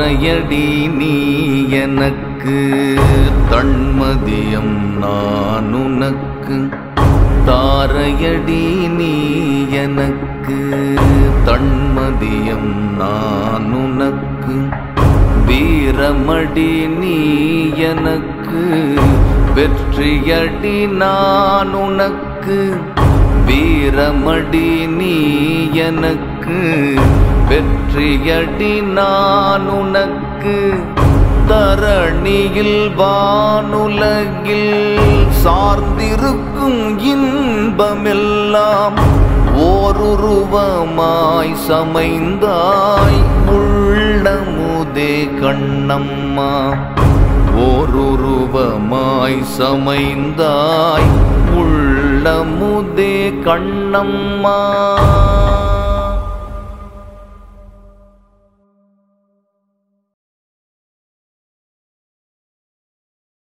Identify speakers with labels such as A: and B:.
A: தாரையடி நீ எனக்கு தன்மதியம் நான் உனக்கு தாரையடி நீ எனக்கு தன்மதியம் நான் உனக்கு வீரமடி நீ எனக்கு வெற்றியடி நான் உனக்கு வீரமடி நீ எனக்கு வெற்றியடி நான் உனக்கு தரணியில் வானுலகில் சார்ந்திருக்கும் இன்பமெல்லாம் ஓருருவமாய் சமைந்தாய் உள்ளமுதே கண்ணம்மா ஓருருவமாய் சமைந்தாய் உள்ளமுதே கண்ணம்மா